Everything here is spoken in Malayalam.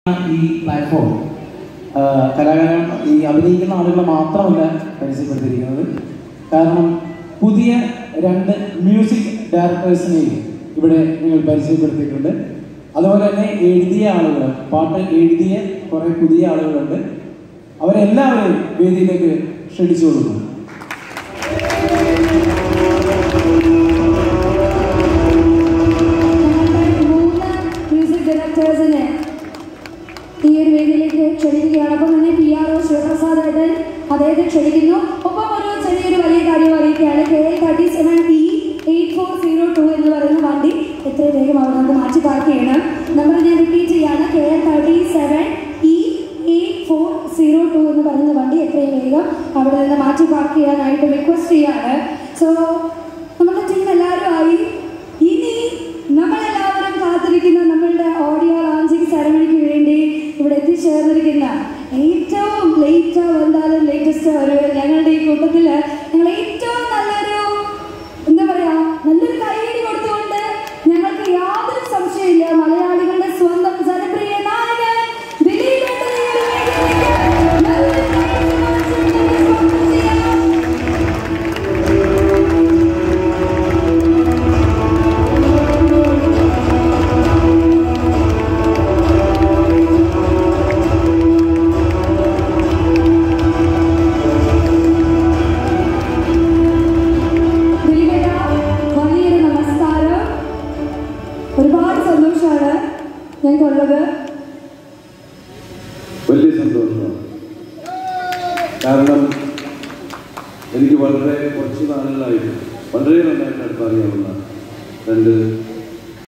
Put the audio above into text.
ഈ പ്ലാറ്റ്ഫോം കലാകാരൻ ഈ അഭിനയിക്കുന്ന ആളുകളെ മാത്രമല്ല പരിചയപ്പെടുത്തിയിരിക്കുന്നത് കാരണം പുതിയ രണ്ട് മ്യൂസിക് ഡയറക്ടേഴ്സിനെയും ഇവിടെ നിങ്ങൾ പരിചയപ്പെടുത്തിയിട്ടുണ്ട് അതുപോലെ തന്നെ എഴുതിയ ആളുകൾ പാട്ട് എഴുതിയ കുറേ പുതിയ ആളുകളുണ്ട് അവരെല്ലാവരെയും വേദിയിലേക്ക് ക്ഷണിച്ചു കൊടുക്കുന്നു ഞങ്ങളുടെ മൂന്ന് മ്യൂസിക് ഡയറക്ടേഴ്സിനെ ഈ ഒരു വേദിയിലേക്ക് ക്ഷണിക്കുകയാണ് അപ്പം തന്നെ പി ആർ ഒ ശിവപ്രസാദ് ഏട്ടൻ അദ്ദേഹത്തെ ക്ഷണിക്കുന്നു ഒപ്പം ഒരു ചെറിയൊരു വലിയ കാര്യം അറിയിക്കുകയാണ് K L thirty seven E eight four zero two എന്ന് പറയുന്ന വണ്ടി എത്രയും വേഗം അവിടെ നിന്ന് മാറ്റി പാർക്ക് ചെയ്യണം നമ്പർ ഞാൻ റിപ്പീറ്റ് ചെയ്യാണ് K L thirty seven E eight four zero two എന്ന് പറയുന്ന വണ്ടി എത്രയും വേഗം അവിടെ നിന്ന് മാറ്റി പാർക്ക് ചെയ്യാനായിട്ട് റിക്വസ്റ്റ് ചെയ്യാണ് സോ നമ്മുടെ ടീം എല്ലാവരും ആയി ഇനി നമ്മളെല്ലാവരും കാത്തിരിക്കുന്ന നമ്മളുടെ ഓഡിയോ ലോഞ്ചിങ് സെറമണിക്ക് വേണ്ടി ഇവിടെ എത്തിച്ചേർന്നിരിക്കുന്ന ഏറ്റവും ലേറ്റ് വന്നാലും ലേറ്റസ്റ്റ് ഒരു ഞങ്ങളുടെ ഈ കൂട്ടത്തിൽ ഞങ്ങൾ ഏറ്റവും നല്ലൊരു എന്താ പറയാ നല്ലൊരു കൈയടി കൊടുത്തുകൊണ്ട് ഞങ്ങൾക്ക് യാതൊരു സംശയമില്ല മലയാളികളുടെ സ്വന്തം ജനപ്രിയ നായകൻ ദിലീപ് ഏട്ടനെ ഈ ഒരു വേദിയിലേക്ക് നല്ലൊരു കൈയടി കൊടുത്തുകൊണ്ട് സ്വാഗതം ചെയ്യാം. ദിലീപേട്ടാ, വലിയൊരു നമസ്കാരം ഒരുപാട് സന്തോഷമാണ് ഞങ്ങൾക്കുള്ളത് വലിയ സന്തോഷമാണ് കാരണം എനിക്ക് വളരെ കുറച്ച് നാളുകളായിട്ട് വളരെ നന്നായിട്ട് അടുത്തറിയാവുന്ന രണ്ട്